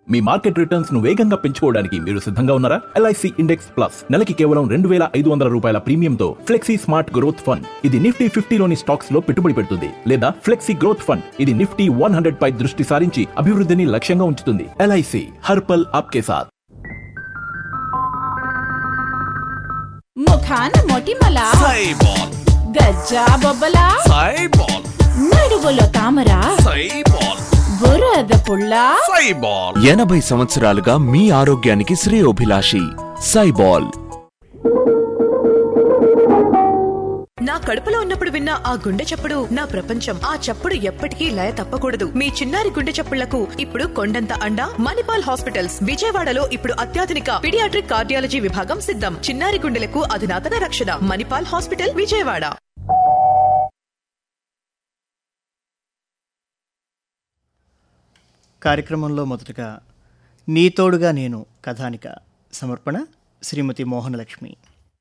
మీ market returns ను వేగంగా పెంచుకోవడానికి మీరు సిద్ధంగా ఉన్నారా ఎల్ఐసి ఇండెక్స్ ప్లస్ నెలకి కేవలం రెండు వేల ఐదు వందల రూపాయల ప్రీమియంతో ఫ్లెక్సీ స్మార్ట్ గ్రోత్ ఫండ్ ఇది నిఫ్టీ ఫిఫ్టీలోని స్టాక్స్ లో పెట్టుబడి పెడుతుంది లేదా ఫ్లెక్సీ గ్రోత్ ఫండ్ ఇది నిఫ్టీ వన్ హండ్రెడ్ పై దృష్టి సారించి అభివృద్ధిని లక్ష్యంగా ఉంచుతుంది ఎల్ఐసి హర్పల్ ఆప్కే సాథ్ ముఖాన మొటిమల సైబాల్ గజ్జా బొబ్బల సైబాల్ నడువులో తామర సైబాల్ బురద పుల్ల సైబాల్ ఎనభై సంవత్సరాలుగా మీ ఆరోగ్యానికి శ్రేయోభిలాషి సైబాల్ నా కడుపులో ఉన్నప్పుడు విన్న ఆ గుండె చప్పుడు నా ప్రపంచం ఆ చప్పుడు ఎప్పటికీ లయ తప్పకూడదు మీ చిన్నారి గుండె చప్పుళ్లకు ఇప్పుడు కొండంత అండ మణిపాల్ హాస్పిటల్స్ విజయవాడలో ఇప్పుడు అత్యాధునిక పిడియాట్రిక్ కార్డియాలజీ విభాగం సిద్ధం చిన్నారి గుండెలకు అధునాతన రక్షణ మణిపాల్ హాస్పిటల్ విజయవాడ కార్యక్రమంలో మొదటగా నీ తోడుగా నేను కథానిక సమర్పణ శ్రీమతి మోహనలక్ష్మి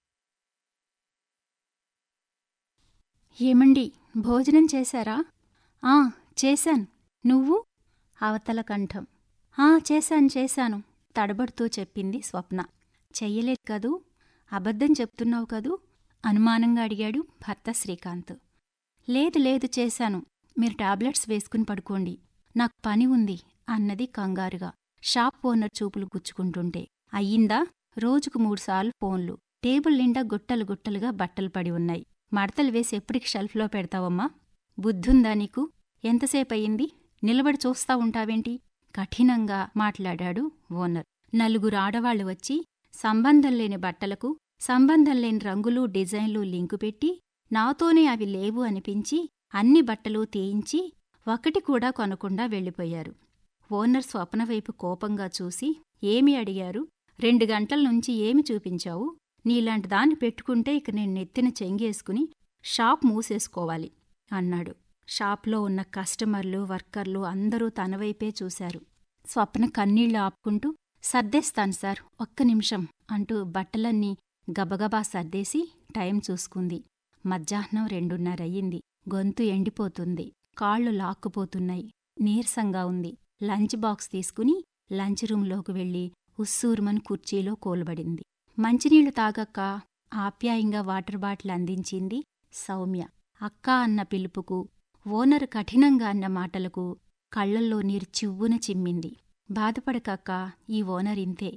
ఏమండి భోజనం చేశారా ఆ చేశాను నువ్వు అవతల కంఠం ఆ చేశాను చేశాను తడబడుతూ చెప్పింది స్వప్న చెయ్యలేదు కదూ అబద్ధం చెప్తున్నావు కదూ అనుమానంగా అడిగాడు భర్త శ్రీకాంత్ లేదు లేదు చేశాను మీరు టాబ్లెట్స్ వేసుకుని పడుకోండి నాకు పని ఉంది అన్నది కంగారుగా షాప్ ఓనర్ చూపులు గుచ్చుకుంటుంటే అయ్యిందా రోజుకు మూడుసార్లు ఫోన్లు టేబుల్ నిండా గుట్టలు గుట్టలుగా బట్టలు పడి ఉన్నాయి మడతలు వేసి ఎప్పటికి షెల్ఫ్లో పెడతావమ్మా బుద్ధుందా నీకు ఎంతసేపయింది నిలబడి చూస్తా ఉంటావేంటి కఠినంగా మాట్లాడాడు ఓనర్ నలుగురు ఆడవాళ్లు వచ్చి సంబంధం లేని బట్టలకు సంబంధం లేని రంగులు డిజైన్లు లింకు పెట్టి నాతోనే అవి లేవు అనిపించి అన్ని బట్టలు తేయించి ఒకటి కూడా కొనకుండా వెళ్ళిపోయారు ఓనర్ స్వప్న వైపు కోపంగా చూసి ఏమి అడిగారు రెండు గంటల నుంచి ఏమి చూపించావు నీలాంటి దాన్ని పెట్టుకుంటే ఇక నేను నెత్తిన చెంగేసుకుని షాప్ మూసేసుకోవాలి అన్నాడు షాప్లో ఉన్న కస్టమర్లు వర్కర్లు అందరూ తన వైపే చూశారు స్వప్న కన్నీళ్లు ఆపుకుంటూ సర్దేస్తాను సార్ ఒక్క నిమిషం అంటూ బట్టలన్నీ గబగబా సర్దేసి టైం చూసుకుంది మధ్యాహ్నం రెండున్నరయ్యింది గొంతు ఎండిపోతుంది కాళ్ళు లాక్కుపోతున్నాయి నీరసంగా ఉంది లంచ్ బాక్స్ తీసుకుని లంచ్ రూంలోకి వెళ్ళి ఉస్సూరుమని కుర్చీలో కోల్బడింది మంచినీళ్లు తాగక్క ఆప్యాయంగా వాటర్ బాటిల్ అందించింది సౌమ్య అక్క అన్న పిలుపుకు ఓనర్ కఠినంగా అన్న మాటలకు కళ్ళల్లో నీరు చివ్వున చిమ్మింది బాధపడకక్క ఈ ఓనర్ ఇంతే